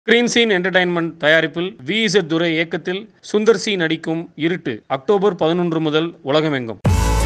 screen scene entertainment தயாரிப்பில் V Z Durai இயக்கத்தில் Sundar C நடிக்கும் இருட்டு அக்டோபர் பதினொன்று முதல் உலகமெங்கும்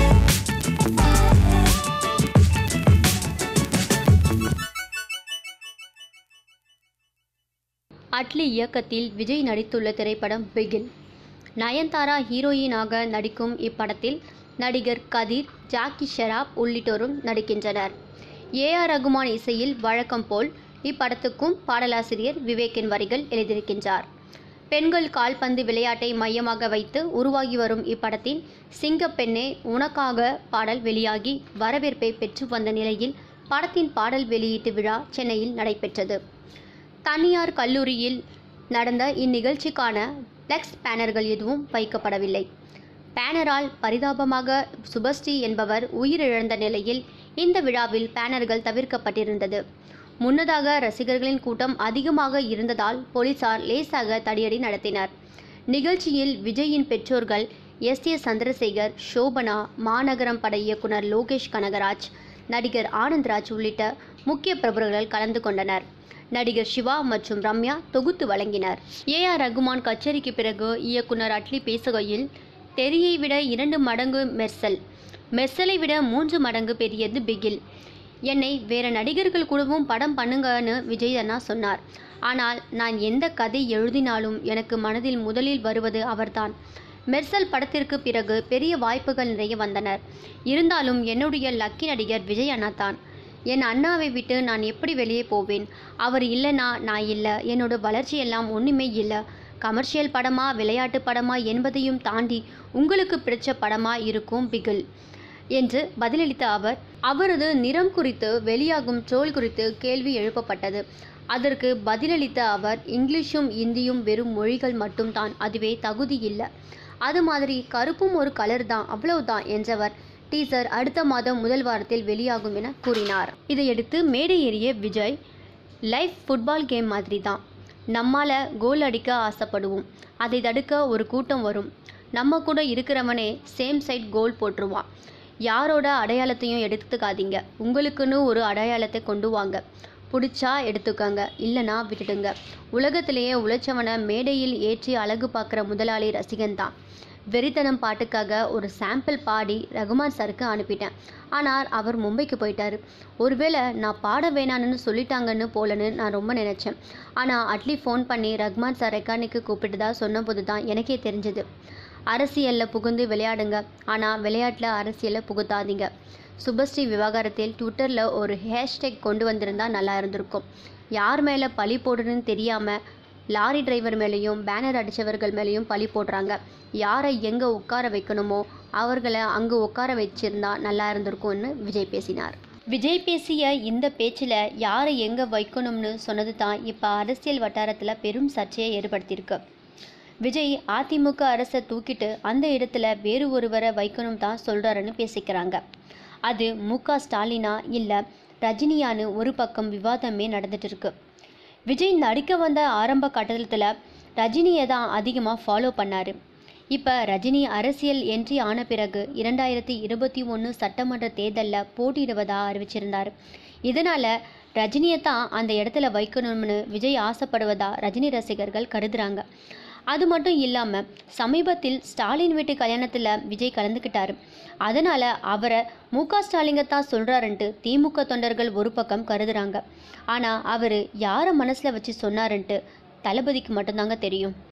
அட்லி இயக்கத்தில் விஜய் நடித்துள்ள திரைப்படம் பிகில் நயன்தாரா ஹீரோயினாக நடிக்கும் இப்படத்தில் நடிகர் கதிர் ஜாக்கி ஷெராப் உள்ளிட்டோரும் நடிக்கின்றனர் ஏ ஆர் ரகுமான் இசையில் வழக்கம் போல் இப்படத்துக்கும் பாடலாசிரியர் விவேக்கின் வரிகள் எழுதியிருக்கின்றார் பெண்கள் கால்பந்து விளையாட்டை மையமாக வைத்து உருவாகி வரும் இப்படத்தின் சிங்கப்பெண்ணே உனக்காக பாடல் வெளியாகி வரவேற்பை பெற்று வந்த நிலையில் படத்தின் பாடல் வெளியீட்டு விழா சென்னையில் நடைபெற்றது தனியார் கல்லூரியில் நடந்த இந்நிகழ்ச்சிக்கான பிளெக்ஸ் பேனர்கள் எதுவும் வைக்கப்படவில்லை பேனரால் பரிதாபமாக சுபஸ்ரீ என்பவர் உயிரிழந்த நிலையில் இந்த விழாவில் பேனர்கள் தவிர்க்கப்பட்டிருந்தது முன்னதாக ரசிகர்களின் கூட்டம் அதிகமாக இருந்ததால் போலீசார் லேசாக தடியடி நடத்தினர் நிகழ்ச்சியில் விஜயின் பெற்றோர்கள் எஸ் ஏ சந்திரசேகர் சோபனா மாநகரம் பட இயக்குனர் லோகேஷ் கனகராஜ் நடிகர் ஆனந்த்ராஜ் உள்ளிட்ட முக்கிய பிரபலங்கள் கலந்து கொண்டனர் நடிகர் சிவா மற்றும் ரம்யா தொகுத்து வழங்கினர் ஏ ஆர் ரகுமான் கச்சேரிக்கு பிறகு இயக்குனர் அட்லி பேசுகையில் டெரியை விட இரண்டு மடங்கு மெர்சல் மெர்சலை விட மூன்று மடங்கு பெரியது பிகில் என்னை வேற நடிகர்கள் கூடவும் படம் பண்ணுங்கன்னு விஜய் அண்ணா சொன்னார் ஆனால் நான் எந்த கதை எழுதினாலும் எனக்கு மனதில் முதலில் வருவது அவர்தான் மெர்சல் படத்திற்கு பிறகு பெரிய வாய்ப்புகள் நிறைய வந்தனர் இருந்தாலும் என்னுடைய லக்கி நடிகர் விஜய் அண்ணா தான் என் அண்ணாவை விட்டு நான் எப்படி வெளியே போவேன் அவர் இல்லைனா நான் இல்லை என்னோட வளர்ச்சி எல்லாம் ஒன்றுமே இல்லை கமர்ஷியல் படமா விளையாட்டு படமா என்பதையும் தாண்டி உங்களுக்கு பிடிச்ச படமா இருக்கும் பிகில் என்று பதிலளித்த அவர் அவரது நிறம் குறித்து வெளியாகும் ட்ரோல் குறித்து கேள்வி எழுப்பப்பட்டது அதற்கு பதிலளித்த அவர் இங்கிலீஷும் இந்தியும் வெறும் மொழிகள் மட்டும்தான் அதுவே தகுதி இல்லை அது மாதிரி கருப்பும் ஒரு கலர் தான் அவ்வளவுதான் என்றவர் டீசர் அடுத்த மாதம் முதல் வாரத்தில் வெளியாகும் என கூறினார் இதையடுத்து மேடை ஏறிய விஜய் லைஃப் ஃபுட்பால் கேம் மாதிரி தான் நம்மால் கோல் அடிக்க ஆசைப்படுவோம் அதை தடுக்க ஒரு கூட்டம் வரும் நம்ம கூட இருக்கிறவனே சேம் சைட் கோல் போட்டுருவான் யாரோட அடையாளத்தையும் எடுத்துக்காதீங்க உங்களுக்குன்னு ஒரு அடையாளத்தை கொண்டு வாங்க பிடிச்சா எடுத்துக்கோங்க இல்லைனா விட்டுடுங்க உலகத்திலேயே உழைச்சவனை மேடையில் ஏற்றி அழகு பார்க்குற முதலாளி ரசிகன் தான் வெறித்தனம் பாட்டுக்காக ஒரு சாம்பிள் பாடி ரகுமான் சாருக்கு அனுப்பிட்டேன் ஆனால் அவர் மும்பைக்கு போயிட்டார் ஒருவேளை நான் பாட வேணான்னு சொல்லிட்டாங்கன்னு போலன்னு நான் ரொம்ப நினச்சேன் ஆனால் அட்லி ஃபோன் பண்ணி ரகுமான் சார் ரெக்கார்டிக்கு கூப்பிட்டுதா சொன்னபோது தான் எனக்கே தெரிஞ்சது அரசியலில் புகுந்து விளையாடுங்க ஆனால் விளையாட்டில் அரசியலை புகுத்தாதீங்க சுபஸ்ரீ விவகாரத்தில் ட்விட்டரில் ஒரு ஹேஷ்டேக் கொண்டு வந்திருந்தா நல்லா இருந்திருக்கும் யார் மேலே பழி போடுன்னு தெரியாமல் லாரி டிரைவர் மேலேயும் பேனர் அடித்தவர்கள் மேலேயும் பழி போடுறாங்க யாரை எங்கே உட்கார வைக்கணுமோ அவர்களை அங்கே உட்கார வச்சிருந்தா நல்லா இருந்திருக்கும்னு விஜய் பேசினார் விஜய் பேசிய இந்த பேச்சில் யாரை எங்கே வைக்கணும்னு சொன்னது தான் இப்போ அரசியல் வட்டாரத்தில் பெரும் சர்ச்சையை ஏற்படுத்தியிருக்கு விஜய் அதிமுக அரசை தூக்கிட்டு அந்த இடத்துல வேறு ஒருவரை வைக்கணும் தான் சொல்கிறாருன்னு பேசிக்கிறாங்க அது மு க ஸ்டாலினா இல்லை ரஜினியான்னு ஒரு பக்கம் விவாதமே நடந்துட்டு இருக்கு விஜய் நடிக்க வந்த ஆரம்ப கட்டத்தில் ரஜினியை தான் அதிகமாக ஃபாலோ பண்ணார் இப்போ ரஜினி அரசியல் என்ட்ரி ஆன பிறகு இரண்டாயிரத்தி இருபத்தி ஒன்று சட்டமன்ற தேர்தலில் போட்டியிடுவதா அறிவிச்சிருந்தார் இதனால் ரஜினியை தான் அந்த இடத்துல வைக்கணும்னு விஜய் ஆசைப்படுவதா ரஜினி ரசிகர்கள் கருதுகிறாங்க அது மட்டும் இல்லாமல் சமீபத்தில் ஸ்டாலின் வீட்டு கல்யாணத்தில் விஜய் கலந்துக்கிட்டார் அதனால் அவரை மு க ஸ்டாலிங்கத்தான் சொல்கிறாருன்ட்டு திமுக தொண்டர்கள் ஒரு பக்கம் கருதுகிறாங்க ஆனால் அவர் யாரை மனசில் வச்சு சொன்னாருன்ட்டு தளபதிக்கு மட்டும்தாங்க தெரியும்